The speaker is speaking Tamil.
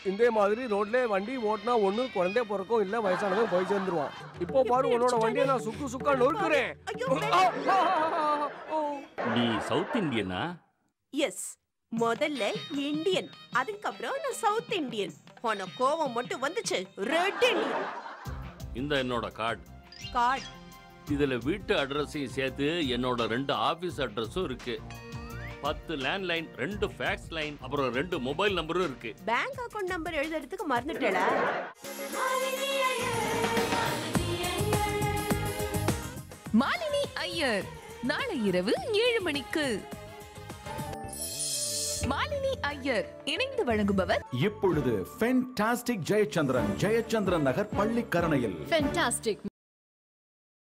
இதே மாதிரி ரோட்ல வண்டி ஓட்டினா ஒண்ணு குழந்தை பிறக்கும் இல்ல வயசானவங்க போய் சேர்ந்துருவான் இப்போ பாரு உன்னோட வண்டியை நான் சுக்கு சுக்கா நொறுக்குறேன் ஐயோ ஆ, ஆ, ஆ, ஆ. நீ சவுத் இந்தியனா எஸ் முதல்ல இந்தியன் அதுக்கப்புறம் நான் சவுத் இந்தியன் உன கோவம் மட்டும் வந்துச்சு ரெட் இந்தியன் இந்த என்னோட கார்டு கார்டு இதுல வீட்டு அட்ரஸையும் சேர்த்து என்னோட ரெண்டு ஆபீஸ் அட்ரஸும் இருக்கு பத்து லேண்ட்லைன் ரெண்டு ஃபேக்ஸ் லைன் அப்புறம் ரெண்டு மொபைல் நம்பரும் இருக்கு பேங்க் அக்கவுண்ட் நம்பர் எழுதுறதுக்கு மறந்துட்டேடா மாலினி ஐயர் நாளை இரவு ஏழு மணிக்கு மாலினி ஐயர் இணைந்து வழங்குபவர் இப்பொழுது ஃபென்டாஸ்டிக் ஜெயச்சந்திரன் ஜெயச்சந்திரன் நகர் பள்ளிக்கரணையில் Fantastic